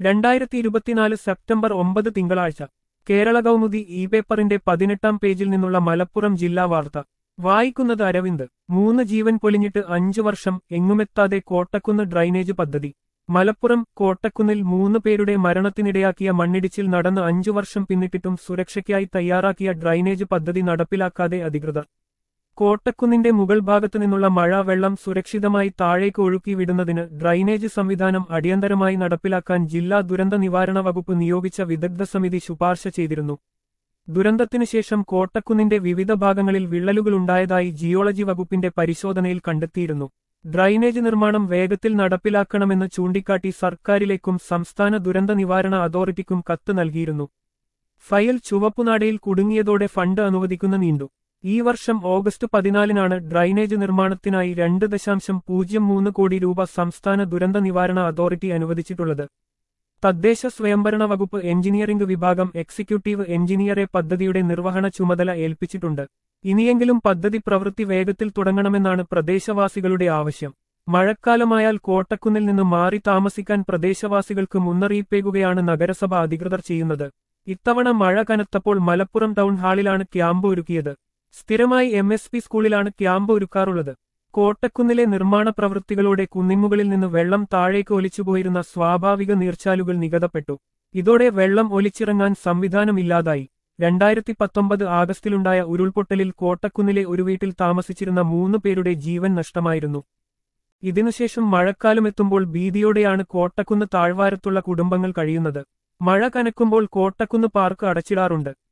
രണ്ടായിരത്തി ഇരുപത്തിനാല് സെപ്റ്റംബർ ഒമ്പത് തിങ്കളാഴ്ച കേരള കൗമുദി ഇ പേപ്പറിന്റെ പതിനെട്ടാം പേജിൽ നിന്നുള്ള മലപ്പുറം ജില്ലാ വാർത്ത വായിക്കുന്നത് അരവിന്ദ് മൂന്ന് ജീവൻ പൊലിഞ്ഞിട്ട് അഞ്ചു വർഷം എങ്ങുമെത്താതെ കോട്ടക്കുന്ന് ഡ്രൈനേജ് പദ്ധതി മലപ്പുറം കോട്ടക്കുന്നിൽ മൂന്ന് പേരുടെ മരണത്തിനിടയാക്കിയ മണ്ണിടിച്ചിൽ നടന്ന് അഞ്ചു വർഷം പിന്നിട്ടിട്ടും സുരക്ഷയ്ക്കായി തയ്യാറാക്കിയ ഡ്രൈനേജ് പദ്ധതി നടപ്പിലാക്കാതെ അധികൃതർ കോട്ടക്കുന്നിന്റെ മുകൾ ഭാഗത്തു നിന്നുള്ള മഴ വെള്ളം സുരക്ഷിതമായി താഴേക്ക് ഒഴുക്കി വിടുന്നതിന് ഡ്രൈനേജ് സംവിധാനം അടിയന്തരമായി നടപ്പിലാക്കാൻ ജില്ലാ ദുരന്ത നിവാരണ വകുപ്പ് നിയോഗിച്ച വിദഗ്ധ സമിതി ശുപാർശ ചെയ്തിരുന്നു ദുരന്തത്തിനു ശേഷം കോട്ടക്കുന്നിന്റെ വിവിധ ഭാഗങ്ങളിൽ വിള്ളലുകളുണ്ടായതായി ജിയോളജി വകുപ്പിന്റെ പരിശോധനയിൽ കണ്ടെത്തിയിരുന്നു ഡ്രൈനേജ് നിർമ്മാണം വേഗത്തിൽ നടപ്പിലാക്കണമെന്ന് ചൂണ്ടിക്കാട്ടി സർക്കാരിലേക്കും സംസ്ഥാന ദുരന്ത നിവാരണ അതോറിറ്റിക്കും കത്ത് നൽകിയിരുന്നു ഫയൽ ചുവപ്പുനാടയിൽ കുടുങ്ങിയതോടെ ഫണ്ട് അനുവദിക്കുന്ന നീണ്ടു ഈ വർഷം ഓഗസ്റ്റ് പതിനാലിനാണ് ഡ്രൈനേജ് നിർമ്മാണത്തിനായി രണ്ട് ദശാംശം പൂജ്യം മൂന്ന് കോടി രൂപ സംസ്ഥാന ദുരന്ത നിവാരണ അതോറിറ്റി അനുവദിച്ചിട്ടുള്ളത് തദ്ദേശ സ്വയംഭരണ വകുപ്പ് എഞ്ചിനീയറിംഗ് വിഭാഗം എക്സിക്യൂട്ടീവ് എഞ്ചിനീയറെ പദ്ധതിയുടെ നിർവഹണ ചുമതല ഏൽപ്പിച്ചിട്ടുണ്ട് ഇനിയെങ്കിലും പദ്ധതി പ്രവൃത്തി വേഗത്തിൽ തുടങ്ങണമെന്നാണ് പ്രദേശവാസികളുടെ ആവശ്യം മഴക്കാലമായാൽ കോട്ടക്കുന്നിൽ നിന്ന് മാറി താമസിക്കാൻ പ്രദേശവാസികൾക്ക് മുന്നറിയിപ്പേകുകയാണ് നഗരസഭ അധികൃതർ ചെയ്യുന്നത് ഇത്തവണ മഴ കനത്തപ്പോൾ മലപ്പുറം ടൗൺ ഹാളിലാണ് ക്യാമ്പ് ഒരുക്കിയത് സ്ഥിരമായി എം എസ് പി സ്കൂളിലാണ് ക്യാമ്പ് ഒരുക്കാറുള്ളത് കോട്ടക്കുന്നിലെ നിർമ്മാണ പ്രവൃത്തികളോടെ കുന്നിന്മുകളിൽ നിന്ന് വെള്ളം താഴേക്ക് ഒലിച്ചുപോയിരുന്ന സ്വാഭാവിക നീർച്ചാലുകൾ നികതപ്പെട്ടു ഇതോടെ വെള്ളം ഒലിച്ചിറങ്ങാൻ സംവിധാനമില്ലാതായി രണ്ടായിരത്തി പത്തൊമ്പത് ആഗസ്റ്റിലുണ്ടായ ഉരുൾപൊട്ടലിൽ കോട്ടക്കുന്നിലെ ഒരു വീട്ടിൽ താമസിച്ചിരുന്ന മൂന്ന് പേരുടെ ജീവൻ നഷ്ടമായിരുന്നു ഇതിനുശേഷം മഴക്കാലമെത്തുമ്പോൾ ഭീതിയോടെയാണ് കോട്ടക്കുന്ന് താഴ്വാരത്തുള്ള കുടുംബങ്ങൾ കഴിയുന്നത് മഴ കനക്കുമ്പോൾ കോട്ടക്കുന്ന് പാർക്ക് അടച്ചിടാറുണ്ട്